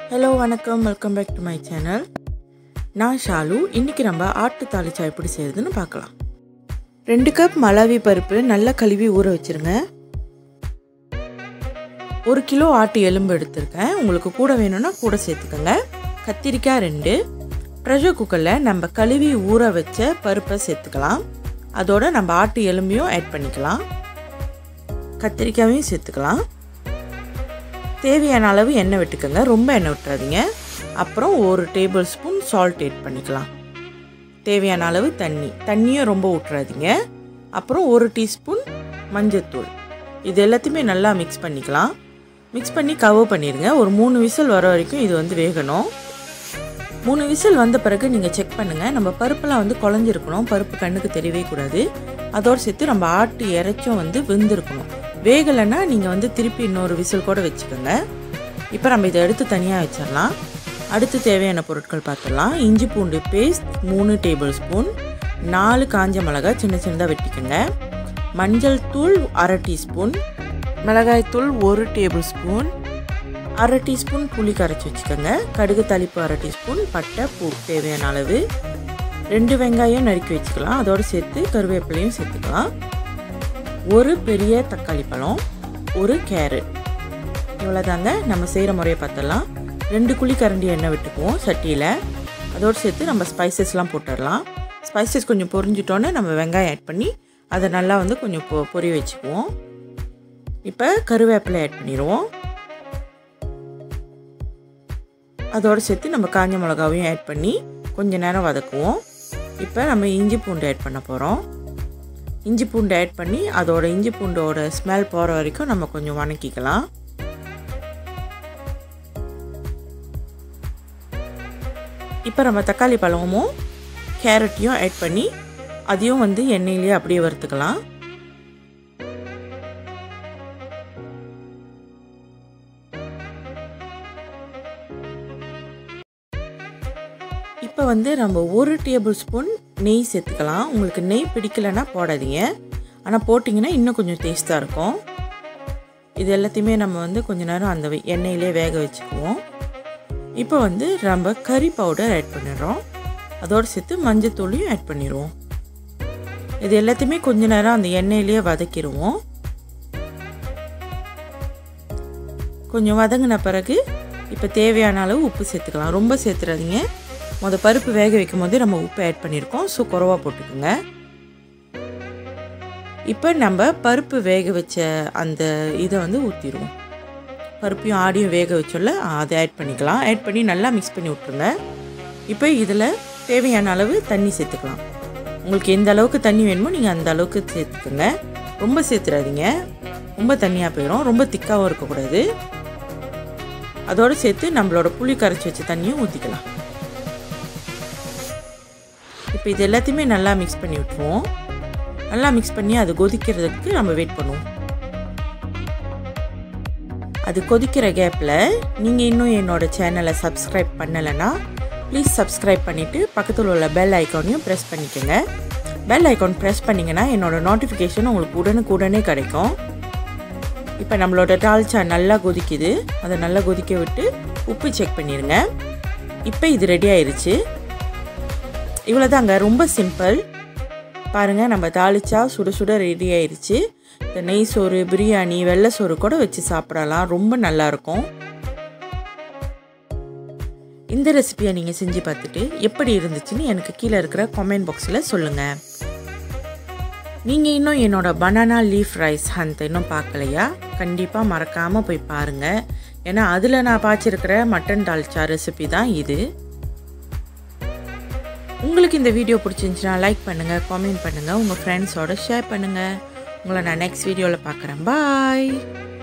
hello வணக்கம் welcome back to my channel நான் ஷாலு இன்றைக்கி நம்ம ஆட்டு தாளிச்சா எப்படி செய்கிறதுன்னு பார்க்கலாம் ரெண்டு கப் மலாவி பருப்பு நல்லா கழுவி ஊற வச்சுருங்க ஒரு கிலோ ஆட்டு எலும்பு எடுத்திருக்கேன் உங்களுக்கு கூட வேணும்னா கூட சேர்த்துக்கோங்க கத்திரிக்காய் ரெண்டு ப்ரெஷர் குக்கரில் நம்ம கழுவி ஊற வச்ச பருப்பை சேர்த்துக்கலாம் அதோட நம்ம ஆட்டு எலும்பையும் ஆட் பண்ணிக்கலாம் கத்திரிக்காயும் சேர்த்துக்கலாம் தேவையான அளவு எண்ணெய் விட்டுக்கோங்க ரொம்ப எண்ணெய் விட்டுறாதீங்க அப்புறம் ஒரு டேபிள் ஸ்பூன் சால்ட் ஆட் பண்ணிக்கலாம் தேவையான அளவு தண்ணி தண்ணியும் ரொம்ப விட்டுறாதீங்க அப்புறம் ஒரு டீஸ்பூன் மஞ்சத்தூள் இது எல்லாத்தையுமே நல்லா மிக்ஸ் பண்ணிக்கலாம் மிக்ஸ் பண்ணி கவர் பண்ணிடுங்க ஒரு மூணு விசில் வர வரைக்கும் இது வந்து வேகணும் மூணு விசில் வந்த பிறகு நீங்கள் செக் பண்ணுங்கள் நம்ம பருப்பெல்லாம் வந்து குழஞ்சிருக்கணும் பருப்பு கண்ணுக்கு தெரியவே கூடாது அதோடு சேர்த்து நம்ம ஆட்டு இறைச்சும் வந்து வெந்திருக்கணும் வேகலைன்னா நீங்கள் வந்து திருப்பி இன்னொரு விசில் கூட வச்சுக்கோங்க இப்போ நம்ம இதை எடுத்து தனியாக வச்சிடலாம் அடுத்து தேவையான பொருட்கள் பார்த்துடலாம் இஞ்சி பூண்டு பேஸ்ட் மூணு டேபிள் ஸ்பூன் நாலு காஞ்ச மிளகாய் சின்ன சின்னதாக வெட்டிக்கோங்க மஞ்சள் தூள் அரை டீஸ்பூன் மிளகாய் தூள் ஒரு டேபிள் ஸ்பூன் அரை டீஸ்பூன் புளி கரைச்சி வச்சுக்கோங்க கடுகு தாளிப்பு அரை டீஸ்பூன் பட்டை பூ தேவையான அளவு ரெண்டு வெங்காயம் நறுக்கி வச்சுக்கலாம் அதோடு சேர்த்து கருவேப்பிலையும் சேர்த்துக்கலாம் ஒரு பெரிய தக்காளி பழம் ஒரு கேரட் இவ்வளோதாங்க நம்ம செய்கிற முறையை பார்த்துடலாம் ரெண்டு குழி கரண்டி எண்ணெய் விட்டுக்குவோம் சட்டியில் அதோடு சேர்த்து நம்ம ஸ்பைசஸ்லாம் போட்டுடலாம் ஸ்பைசஸ் கொஞ்சம் பொரிஞ்சிட்டோன்னே நம்ம வெங்காயம் ஆட் பண்ணி அதை நல்லா வந்து கொஞ்சம் பொ பொரிய வச்சுக்குவோம் இப்போ கருவேப்பிலை ஆட் பண்ணிடுவோம் அதோடு சேர்த்து நம்ம காஞ்ச மிளகாவையும் ஆட் பண்ணி கொஞ்ச நேரம் வதக்குவோம் இப்போ நம்ம இஞ்சி பூண்டு ஆட் பண்ண போகிறோம் இஞ்சி பூண்டு ஆட் பண்ணி அதோட இஞ்சி பூண்டோட ஸ்மெல் போகிற வரைக்கும் நம்ம கொஞ்சம் வணக்கிக்கலாம் இப்போ நம்ம தக்காளி பழமும் கேரட்டையும் ஆட் பண்ணி அதையும் வந்து எண்ணெயிலேயே அப்படியே வறுத்துக்கலாம் இப்போ வந்து நம்ம ஒரு டேபிள் ஸ்பூன் நெய் சேர்த்துக்கலாம் உங்களுக்கு நெய் பிடிக்கலைன்னா போடாதீங்க ஆனால் போட்டிங்கன்னா இன்னும் கொஞ்சம் டேஸ்ட்டாக இருக்கும் இது எல்லாத்தையுமே நம்ம வந்து கொஞ்ச நேரம் அந்த எண்ணெயிலே வேக வச்சுக்குவோம் இப்போ வந்து நம்ம கறி பவுடர் ஆட் பண்ணிடுறோம் அதோடு சேர்த்து மஞ்சத்தூளையும் ஆட் பண்ணிடுவோம் இது எல்லாத்தையுமே கொஞ்ச நேரம் அந்த எண்ணெயிலேயே வதக்கிடுவோம் கொஞ்சம் வதங்கின பிறகு இப்போ தேவையான அளவு உப்பு சேர்த்துக்கலாம் ரொம்ப சேர்த்துறாதீங்க முத பருப்பு வேக வைக்கும் போது நம்ம உப்பு ஆட் பண்ணியிருக்கோம் ஸோ குறவாக போட்டுக்கோங்க இப்போ நம்ம பருப்பு வேக வச்ச அந்த இதை வந்து ஊற்றிடுவோம் பருப்பையும் ஆடியும் வேக வச்சோல்ல அதை ஆட் பண்ணிக்கலாம் ஆட் பண்ணி நல்லா மிக்ஸ் பண்ணி விட்ருங்க இப்போ இதில் தேவையான அளவு தண்ணி சேர்த்துக்கலாம் உங்களுக்கு எந்த அளவுக்கு தண்ணி வேணுமோ நீங்கள் அந்த அளவுக்கு சேர்த்துக்கோங்க ரொம்ப சேர்த்துறாதீங்க ரொம்ப தண்ணியாக போயிடும் ரொம்ப திக்காகவும் இருக்கக்கூடாது அதோடு சேர்த்து நம்மளோட புளி கரைச்சி வச்ச தண்ணியும் ஊற்றிக்கலாம் இப்போ இது எல்லாத்தையுமே நல்லா மிக்ஸ் பண்ணி விட்டுருவோம் நல்லா மிக்ஸ் பண்ணி அது கொதிக்கிறதுக்கு நம்ம வெயிட் பண்ணுவோம் அது கொதிக்கிற கேப்பில் நீங்கள் இன்னும் என்னோடய சேனலை சப்ஸ்கிரைப் பண்ணலைன்னா ப்ளீஸ் சப்ஸ்கிரைப் பண்ணிவிட்டு பக்கத்தில் உள்ள பெல் ஐக்கானையும் ப்ரெஸ் பண்ணிக்கோங்க பெல் ஐக்கான் ப்ரெஸ் பண்ணிங்கன்னா என்னோடய நோட்டிஃபிகேஷன் உங்களுக்கு உடனுக்குடனே கிடைக்கும் இப்போ நம்மளோட டால்ச்சா நல்லா கொதிக்குது அதை நல்லா கொதிக்க விட்டு உப்பு செக் பண்ணிடுங்க இப்போ இது ரெடி ஆயிடுச்சு இவ்வளோதாங்க ரொம்ப சிம்பிள் பாருங்கள் நம்ம தாளிச்சா சுட சுட ரெடி ஆயிடுச்சு இந்த நெய் சோறு பிரியாணி வெள்ளை சோறு கூட வச்சு சாப்பிடலாம் ரொம்ப நல்லாயிருக்கும் இந்த ரெசிபியை நீங்கள் செஞ்சு பார்த்துட்டு எப்படி இருந்துச்சுன்னு எனக்கு கீழே இருக்கிற கமெண்ட் பாக்ஸில் சொல்லுங்கள் நீங்கள் இன்னும் என்னோட பனானா லீஃப் ரைஸ் ஹந்த் இன்னும் பார்க்கலையா கண்டிப்பாக மறக்காமல் போய் பாருங்கள் ஏன்னா அதில் நான் பாய்ச்சிருக்கிற மட்டன் தால்ச்சா ரெசிபி தான் இது உங்களுக்கு இந்த வீடியோ பிடிச்சிருந்துச்சுன்னா லைக் பண்ணுங்கள் காமெண்ட் பண்ணுங்கள் உங்கள் ஃப்ரெண்ட்ஸோட ஷேர் பண்ணுங்கள் உங்களை நான் நெக்ஸ்ட் வீடியோவில் பார்க்குறேன் பாய்